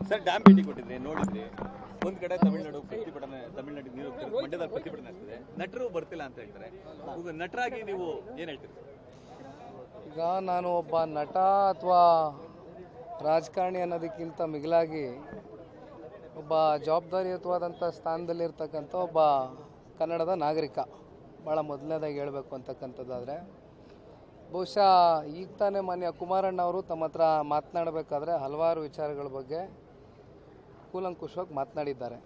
sir dam ಭೇಟಿ ಕೊಟ್ಟಿದ್ರಿ ನೋಡಿದ್ರಿ ಒಂದ್ ಕಡೆ ತಮಿಳ್ನಾಡು ಪ್ರತಿಭಟನೆ ತಮಿಳ್ನಾಡು ನೀರು ಮಂಡ್ಯದಲ್ಲಿ ಪ್ರತಿಭಟನೆ ಆಗ್ತಿದೆ ನಟರು ಬರ್ತಿಲ್ಲ ಅಂತ ಹೇಳ್ತಾರೆ ಈಗ ನಟರಾಗಿ ನೀವು ಏನ್ ಹೇಳ್ತೀರಿ ಈಗ ನಾನು ಒಬ್ಬ ನಟ ಅಥವಾ ರಾಜಕಾರಣಿ ಅನ್ನೋದಕ್ಕಿಂತ ಮಿಗಿಲಾಗಿ ಒಬ್ಬ ಜವಾಬ್ದಾರಿಯುತವಾದಂಥ ಸ್ಥಾನದಲ್ಲಿರ್ತಕ್ಕಂಥ ಒಬ್ಬ ಕನ್ನಡದ ನಾಗರಿಕ ಭಾಳ ಮೊದಲನೇದಾಗಿ ಹೇಳಬೇಕು ಅಂತಕ್ಕಂಥದ್ದಾದರೆ ಬಹುಶಃ ಈಗ ತಾನೇ ಮಾನ್ಯ ಕುಮಾರಣ್ಣ ಅವರು ತಮ್ಮ ಹತ್ರ ಮಾತನಾಡಬೇಕಾದ್ರೆ ಹಲವಾರು ವಿಚಾರಗಳ ಬಗ್ಗೆ ಕೂಲಂಕುಷವಾಗಿ ಮಾತನಾಡಿದ್ದಾರೆ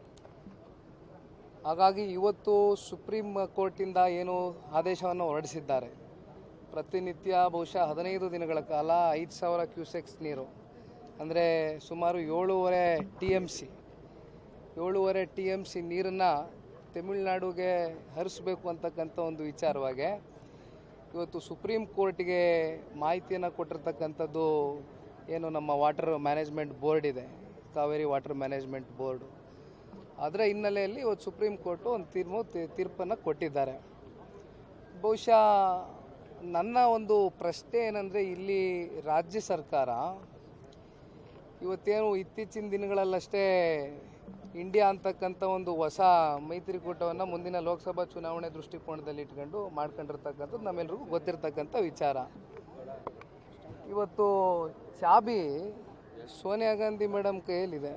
ಹಾಗಾಗಿ ಇವತ್ತು ಸುಪ್ರೀಂ ಕೋರ್ಟಿಂದ ಏನು ಆದೇಶವನ್ನು ಹೊರಡಿಸಿದ್ದಾರೆ ಪ್ರತಿನಿತ್ಯ ಬಹುಶಃ ಹದಿನೈದು ದಿನಗಳ ಕಾಲ ಐದು ಸಾವಿರ ಕ್ಯೂಸೆಕ್ಸ್ ನೀರು ಅಂದರೆ ಸುಮಾರು ಏಳೂವರೆ ಟಿ ಎಮ್ ಸಿ ಏಳೂವರೆ ಟಿ ಎಮ್ ಸಿ ನೀರನ್ನು ತಮಿಳುನಾಡುಗೆ ಹರಿಸ್ಬೇಕು ಅಂತಕ್ಕಂಥ ಒಂದು ವಿಚಾರವಾಗಿ ಇವತ್ತು ಸುಪ್ರೀಂ ಕೋರ್ಟ್ಗೆ ಮಾಹಿತಿಯನ್ನು ಕೊಟ್ಟಿರ್ತಕ್ಕಂಥದ್ದು ಏನು ನಮ್ಮ ವಾಟರ್ ಮ್ಯಾನೇಜ್ಮೆಂಟ್ ಬೋರ್ಡ್ ಇದೆ ಕಾವೇರಿ ವಾಟರ್ ಮ್ಯಾನೇಜ್ಮೆಂಟ್ ಬೋರ್ಡು ಅದರ ಹಿನ್ನೆಲೆಯಲ್ಲಿ ಇವತ್ತು ಸುಪ್ರೀಂ ಕೋರ್ಟು ಒಂದು ತೀರ್ಮು ತೀರ್ಪನ್ನು ಕೊಟ್ಟಿದ್ದಾರೆ ಬಹುಶಃ ನನ್ನ ಒಂದು ಪ್ರಶ್ನೆ ಏನಂದರೆ ಇಲ್ಲಿ ರಾಜ್ಯ ಸರ್ಕಾರ ಇವತ್ತೇನು ಇತ್ತೀಚಿನ ದಿನಗಳಲ್ಲಷ್ಟೇ ಇಂಡಿಯಾ ಅಂತಕ್ಕಂಥ ಒಂದು ಹೊಸ ಮೈತ್ರಿಕೂಟವನ್ನು ಮುಂದಿನ ಲೋಕಸಭಾ ಚುನಾವಣೆ ದೃಷ್ಟಿಕೋನದಲ್ಲಿ ಇಟ್ಕೊಂಡು ಮಾಡ್ಕೊಂಡಿರ್ತಕ್ಕಂಥದ್ದು ನಮ್ಮೆಲ್ರಿಗೂ ಗೊತ್ತಿರ್ತಕ್ಕಂಥ ವಿಚಾರ ಇವತ್ತು ಚಾಬಿ ಸೋನಿಯಾ ಗಾಂಧಿ ಮೇಡಮ್ ಕೈಯಲ್ಲಿದೆ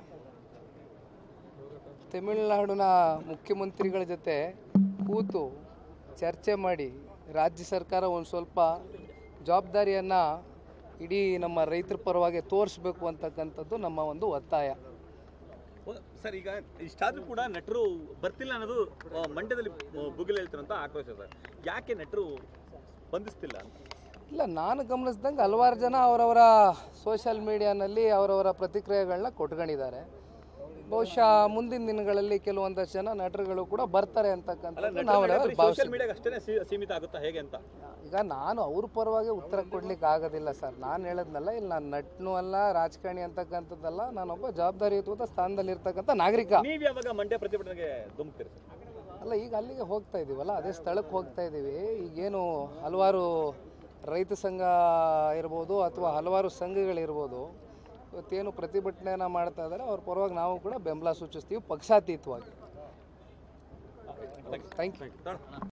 ತಮಿಳುನಾಡಿನ ಮುಖ್ಯಮಂತ್ರಿಗಳ ಜೊತೆ ಕೂತು ಚರ್ಚೆ ಮಾಡಿ ರಾಜ್ಯ ಸರ್ಕಾರ ಒಂದು ಸ್ವಲ್ಪ ಜವಾಬ್ದಾರಿಯನ್ನು ಇಡೀ ನಮ್ಮ ರೈತರ ಪರವಾಗಿ ತೋರಿಸ್ಬೇಕು ಅಂತಕ್ಕಂಥದ್ದು ನಮ್ಮ ಒಂದು ಒತ್ತಾಯ ಸರ್ ಈಗ ಇಷ್ಟಾದ್ರೂ ಕೂಡ ನಟರು ಬರ್ತಿಲ್ಲ ಅನ್ನೋದು ಆ, ಮಂಡ್ಯದಲ್ಲಿ ಬುಗಿಲ್ ಹೇಳ್ತಾರಂತ ಆಕ್ರೋಶ ಸರ್ ಯಾಕೆ ನಟರು ಬಂಧಿಸ್ತಿಲ್ಲ ಅಂತ ಇಲ್ಲ ನಾನು ಗಮನಿಸ್ದಂಗೆ ಹಲವಾರು ಜನ ಅವರವರ ಸೋಷಿಯಲ್ ಮೀಡಿಯಾನಲ್ಲಿ ಅವರವರ ಪ್ರತಿಕ್ರಿಯೆಗಳನ್ನ ಕೊಟ್ಕೊಂಡಿದ್ದಾರೆ ಬಹುಶಃ ಮುಂದಿನ ದಿನಗಳಲ್ಲಿ ಕೆಲವೊಂದಷ್ಟು ಜನ ನಟರುಗಳು ಕೂಡ ಬರ್ತಾರೆ ಅಂತಕ್ಕಂಥದ್ದು ನಾವು ಸೋಷಿಯಲ್ ಭಾವಿಸ್ತೀವಿ ಮೀಡಿಯಾಗೆ ಅಷ್ಟೇ ಸೀಮಿತ ಆಗುತ್ತಾ ಹೇಗೆ ಅಂತ ಈಗ ನಾನು ಅವ್ರ ಪರವಾಗಿ ಉತ್ತರ ಕೊಡ್ಲಿಕ್ಕೆ ಆಗೋದಿಲ್ಲ ಸರ್ ನಾನು ಹೇಳದ್ನಲ್ಲ ಇಲ್ಲಿ ನಾನು ನಟ್ನೂ ಅಲ್ಲ ರಾಜಕಾರಣಿ ಅಂತಕ್ಕಂಥದ್ದಲ್ಲ ನಾನೊಬ್ಬ ಜವಾಬ್ದಾರಿಯುತವಾದ ಸ್ಥಾನದಲ್ಲಿರ್ತಕ್ಕಂಥ ನಾಗರಿಕ ನೀವ್ ಯಾವಾಗ ಮಂಡ್ಯ ಪ್ರತಿಭಟನೆಗೆ ಧುಮುಕ್ತೀರಿ ಸರ್ ಅಲ್ಲ ಈಗ ಅಲ್ಲಿಗೆ ಹೋಗ್ತಾ ಇದೀವಲ್ಲ ಅದೇ ಸ್ಥಳಕ್ಕೆ ಹೋಗ್ತಾ ಇದ್ದೀವಿ ಈಗೇನು ಹಲವಾರು ರೈತ ಸಂಘ ಇರ್ಬೋದು ಅಥವಾ ಹಲವಾರು ಸಂಘಗಳಿರ್ಬೋದು ಇವತ್ತೇನು ಪ್ರತಿಭಟನೆಯನ್ನು ಮಾಡ್ತಾ ಇದ್ದಾರೆ ಅವ್ರ ಪರವಾಗಿ ನಾವು ಕೂಡ ಬೆಂಬಲ ಸೂಚಿಸ್ತೀವಿ ಪಕ್ಷಾತೀತವಾಗಿ ಥ್ಯಾಂಕ್ ಯು